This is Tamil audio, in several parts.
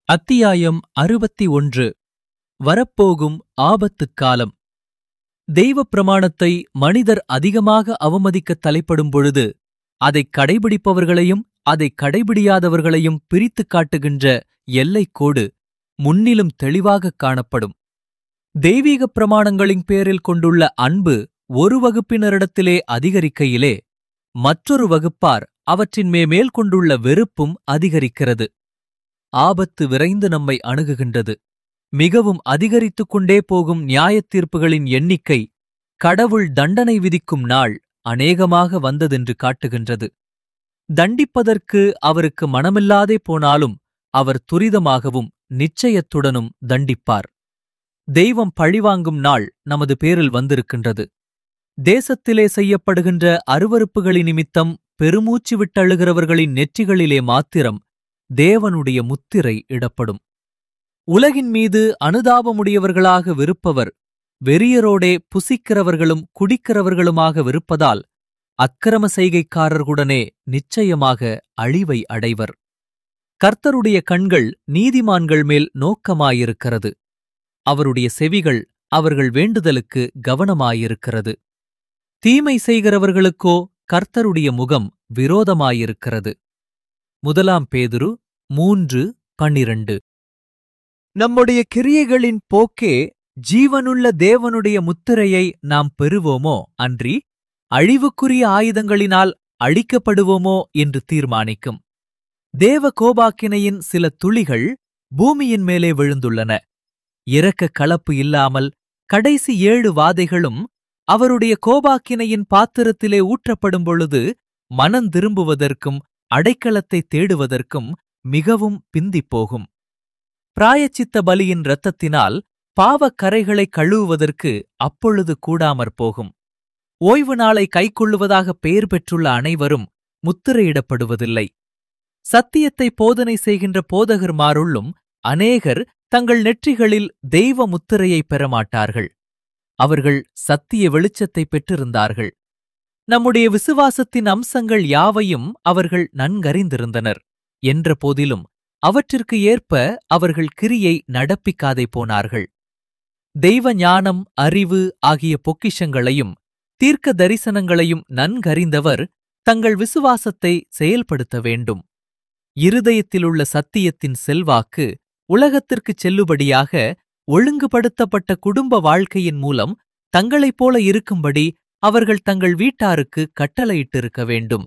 அத்தியாயம் அறுபத்தி ஒன்று வரப்போகும் ஆபத்துக் காலம் தெய்வப் பிரமாணத்தை மனிதர் அதிகமாக அவமதிக்கத் தலைப்படும் பொழுது அதைக் கடைபிடிப்பவர்களையும் அதைக் கடைபிடியாதவர்களையும் பிரித்துக் காட்டுகின்ற எல்லைக் கோடு முன்னிலும் தெளிவாகக் காணப்படும் தெய்வீகப் பிரமாணங்களின் பேரில் கொண்டுள்ள அன்பு ஒரு வகுப்பினரிடத்திலே அதிகரிக்கையிலே மற்றொரு வகுப்பார் அவற்றின் மேல் கொண்டுள்ள வெறுப்பும் அதிகரிக்கிறது ஆபத்து விரைந்து நம்மை அணுகுகின்றது மிகவும் அதிகரித்துக் கொண்டே போகும் நியாயத் தீர்ப்புகளின் எண்ணிக்கை கடவுள் தண்டனை விதிக்கும் நாள் அநேகமாக வந்ததென்று காட்டுகின்றது தண்டிப்பதற்கு அவருக்கு மனமில்லாதே போனாலும் அவர் துரிதமாகவும் நிச்சயத்துடனும் தண்டிப்பார் தெய்வம் பழிவாங்கும் நாள் நமது பேரில் வந்திருக்கின்றது தேசத்திலே செய்யப்படுகின்ற அருவருப்புகளின் நிமித்தம் பெருமூச்சு விட்டழுகிறவர்களின் நெற்றிகளிலே மாத்திரம் தேவனுடைய முத்திரை இடப்படும் உலகின் மீது அனுதாபமுடையவர்களாக விருப்பவர் வெறியரோடே புசிக்கிறவர்களும் குடிக்கிறவர்களுமாக விருப்பதால் அக்கிரம செய்கைக்காரர்களுடனே நிச்சயமாக அழிவை அடைவர் கர்த்தருடைய கண்கள் நீதிமான்கள் மேல் நோக்கமாயிருக்கிறது அவருடைய செவிகள் அவர்கள் வேண்டுதலுக்கு கவனமாயிருக்கிறது தீமை செய்கிறவர்களுக்கோ கர்த்தருடைய முகம் விரோதமாயிருக்கிறது முதலாம் பேதுரு மூன்று பன்னிரண்டு நம்முடைய கிரியைகளின் போக்கே ஜீவனுள்ள தேவனுடைய முத்திரையை நாம் பெறுவோமோ அன்றி அழிவுக்குரிய ஆயுதங்களினால் அழிக்கப்படுவோமோ என்று தீர்மானிக்கும் தேவ கோபாக்கினையின் சில துளிகள் பூமியின் மேலே விழுந்துள்ளன இரக்க கலப்பு இல்லாமல் கடைசி ஏழு வாதைகளும் அவருடைய கோபாக்கினையின் பாத்திரத்திலே ஊற்றப்படும் பொழுது மனந்திரும்புவதற்கும் அடைக்கலத்தை தேடுவதற்கும் மிகவும் பிந்திப் போகும் பிராயச்சித்த பலியின் இரத்தத்தினால் பாவக் கரைகளை கழுவுவதற்கு அப்பொழுது கூடாமற் போகும் ஓய்வு நாளை கைக்கொள்ளுவதாக பெயர் பெற்றுள்ள அனைவரும் முத்திரையிடப்படுவதில்லை சத்தியத்தை போதனை செய்கின்ற போதகர்மாருள்ளும் அநேகர் தங்கள் நெற்றிகளில் தெய்வ முத்திரையை பெறமாட்டார்கள் அவர்கள் சத்திய வெளிச்சத்தை பெற்றிருந்தார்கள் நம்முடைய விசுவாசத்தின் அம்சங்கள் யாவையும் அவர்கள் நன்கறிந்திருந்தனர் என்ற போதிலும் அவற்றிற்கு ஏற்ப அவர்கள் கிரியை நடப்பிக்காதே போனார்கள் தெய்வ ஞானம் அறிவு ஆகிய பொக்கிஷங்களையும் தீர்க்க தரிசனங்களையும் நன்கறிந்தவர் தங்கள் விசுவாசத்தை செயல்படுத்த வேண்டும் இருதயத்திலுள்ள சத்தியத்தின் செல்வாக்கு உலகத்திற்குச் செல்லுபடியாக ஒழுங்குபடுத்தப்பட்ட குடும்ப வாழ்க்கையின் மூலம் தங்களைப் போல இருக்கும்படி அவர்கள் தங்கள் வீட்டாருக்கு கட்டளையிட்டிருக்க வேண்டும்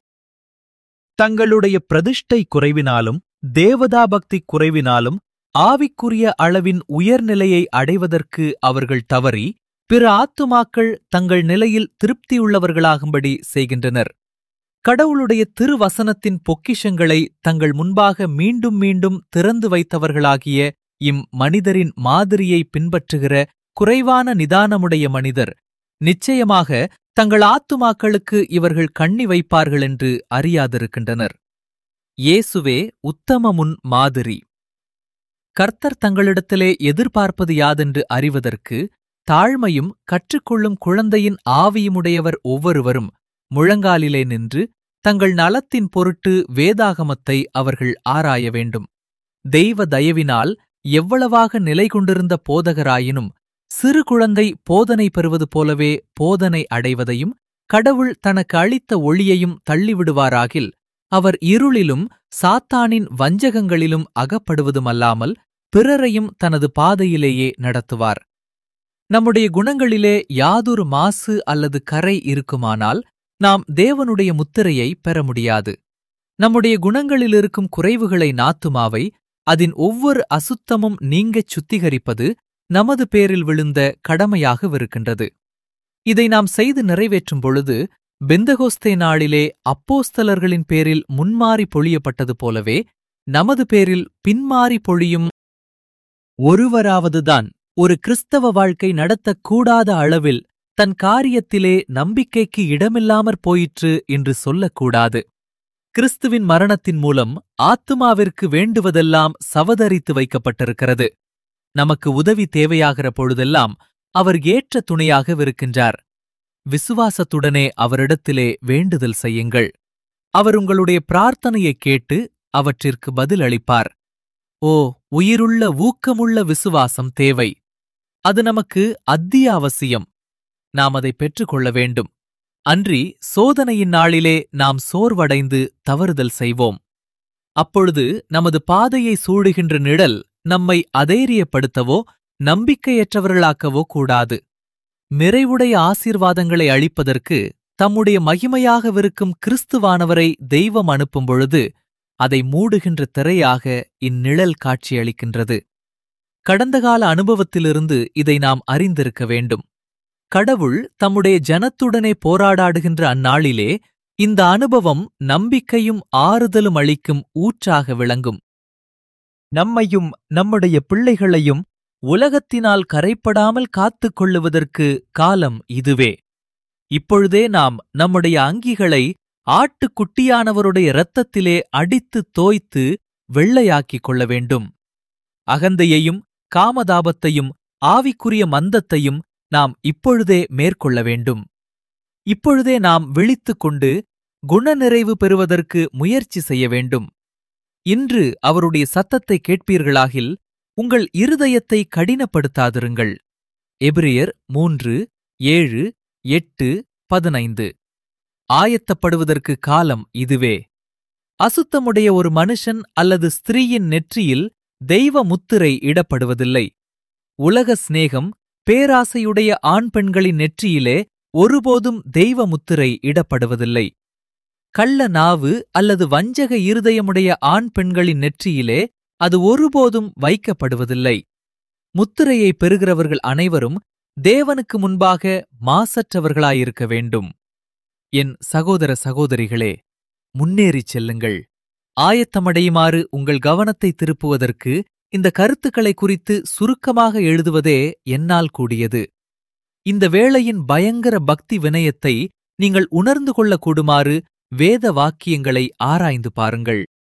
தங்களுடைய பிரதிஷ்டை குறைவினாலும் தேவதாபக்தி குறைவினாலும் ஆவிக்குரிய அளவின் உயர்நிலையை அடைவதற்கு அவர்கள் தவறி பிற ஆத்துமாக்கள் தங்கள் நிலையில் திருப்தியுள்ளவர்களாகும்படி செய்கின்றனர் கடவுளுடைய திருவசனத்தின் பொக்கிஷங்களை தங்கள் முன்பாக மீண்டும் மீண்டும் திறந்து வைத்தவர்களாகிய இம் மனிதரின் மாதிரியை பின்பற்றுகிற குறைவான நிதானமுடைய மனிதர் நிச்சயமாக தங்கள் ஆத்துமாக்களுக்கு இவர்கள் கண்ணி வைப்பார்கள் என்று அறியாதிருக்கின்றனர் இயேசுவே உத்தம முன் மாதிரி கர்த்தர் தங்களிடத்திலே எதிர்பார்ப்பது யாதென்று அறிவதற்கு தாழ்மையும் கற்றுக்கொள்ளும் குழந்தையின் ஆவியுமுடையவர் ஒவ்வொருவரும் முழங்காலிலே நின்று தங்கள் நலத்தின் பொருட்டு வேதாகமத்தை அவர்கள் ஆராய வேண்டும் தெய்வ தயவினால் எவ்வளவாக நிலை கொண்டிருந்த போதகராயினும் சிறு குழந்தை போதனை பெறுவது போலவே போதனை அடைவதையும் கடவுள் தனக்கு அளித்த ஒளியையும் தள்ளிவிடுவாராகில் அவர் இருளிலும் சாத்தானின் வஞ்சகங்களிலும் அகப்படுவதுமல்லாமல் பிறரையும் தனது பாதையிலேயே நடத்துவார் நம்முடைய குணங்களிலே யாதொரு மாசு அல்லது கரை இருக்குமானால் நாம் தேவனுடைய முத்திரையை பெற முடியாது நம்முடைய குணங்களில் இருக்கும் குறைவுகளை நாத்துமாவை அதன் ஒவ்வொரு அசுத்தமும் நீங்கச் சுத்திகரிப்பது நமது பேரில் விழுந்த கடமையாகவிருக்கின்றது இதை நாம் செய்து நிறைவேற்றும் பொழுது பெந்தகோஸ்தே நாளிலே அப்போஸ்தலர்களின் பேரில் முன்மாறி பொழியப்பட்டது போலவே நமது பேரில் பின்மாறி பொழியும் ஒருவராவதுதான் ஒரு கிறிஸ்தவ வாழ்க்கை நடத்தக்கூடாத அளவில் தன் காரியத்திலே நம்பிக்கைக்கு இடமில்லாமற் போயிற்று என்று சொல்லக்கூடாது கிறிஸ்துவின் மரணத்தின் மூலம் ஆத்துமாவிற்கு வேண்டுவதெல்லாம் சவதரித்து வைக்கப்பட்டிருக்கிறது நமக்கு உதவி தேவையாகிற பொழுதெல்லாம் அவர் ஏற்ற துணையாகவிருக்கின்றார் விசுவாசத்துடனே அவரிடத்திலே வேண்டுதல் செய்யுங்கள் அவர் உங்களுடைய பிரார்த்தனையைக் கேட்டு அவற்றிற்கு பதில் அளிப்பார் ஓ உயிருள்ள ஊக்கமுள்ள விசுவாசம் தேவை அது நமக்கு அத்தியாவசியம் நாம் அதை பெற்றுக்கொள்ள வேண்டும் அன்றி சோதனையின் நாளிலே நாம் சோர்வடைந்து தவறுதல் செய்வோம் அப்பொழுது நமது பாதையை சூடுகின்ற நிழல் நம்மை அதேரியப்படுத்தவோ நம்பிக்கையற்றவர்களாக்கவோ கூடாது நிறைவுடைய ஆசீர்வாதங்களை அளிப்பதற்கு தம்முடைய மகிமையாகவிருக்கும் கிறிஸ்துவானவரை தெய்வம் அனுப்பும் பொழுது அதை மூடுகின்ற திரையாக இந்நிழல் காட்சியளிக்கின்றது கடந்த கால அனுபவத்திலிருந்து இதை நாம் அறிந்திருக்க வேண்டும் கடவுள் தம்முடைய ஜனத்துடனே போராடாடுகின்ற அந்நாளிலே இந்த அனுபவம் நம்பிக்கையும் ஆறுதலும் அளிக்கும் ஊற்றாக விளங்கும் நம்மையும் நம்முடைய பிள்ளைகளையும் உலகத்தினால் கரைப்படாமல் காத்துக் கொள்ளுவதற்கு காலம் இதுவே இப்பொழுதே நாம் நம்முடைய அங்கிகளை ஆட்டுக்குட்டியானவருடைய இரத்தத்திலே அடித்து தோய்த்து வெள்ளையாக்கிக் கொள்ள வேண்டும் அகந்தையையும் காமதாபத்தையும் ஆவிக்குரிய மந்தத்தையும் நாம் இப்பொழுதே மேற்கொள்ள வேண்டும் இப்பொழுதே நாம் விழித்துக் கொண்டு குணநிறைவு பெறுவதற்கு முயற்சி செய்ய வேண்டும் இன்று அவருடைய சத்தத்தை கேட்பீர்களாகில் உங்கள் இருதயத்தை கடினப்படுத்தாதிருங்கள் எபிரியர் மூன்று ஏழு எட்டு பதினைந்து ஆயத்தப்படுவதற்கு காலம் இதுவே அசுத்தமுடைய ஒரு மனுஷன் அல்லது ஸ்திரீயின் நெற்றியில் தெய்வ முத்திரை இடப்படுவதில்லை உலக சிநேகம் பேராசையுடைய ஆண் பெண்களின் நெற்றியிலே ஒருபோதும் தெய்வ முத்திரை இடப்படுவதில்லை கள்ள நாவு அல்லது வஞ்சக இருதயமுடைய ஆண் பெண்களின் நெற்றியிலே அது ஒருபோதும் வைக்கப்படுவதில்லை முத்திரையை பெறுகிறவர்கள் அனைவரும் தேவனுக்கு முன்பாக மாசற்றவர்களாயிருக்க வேண்டும் என் சகோதர சகோதரிகளே முன்னேறிச் செல்லுங்கள் ஆயத்தமடையுமாறு உங்கள் கவனத்தை திருப்புவதற்கு இந்த கருத்துக்களை குறித்து சுருக்கமாக எழுதுவதே என்னால் கூடியது இந்த வேளையின் பயங்கர பக்தி வினயத்தை நீங்கள் உணர்ந்து கொள்ளக்கூடுமாறு வேத வாக்கியங்களை ஆராய்ந்து பாருங்கள்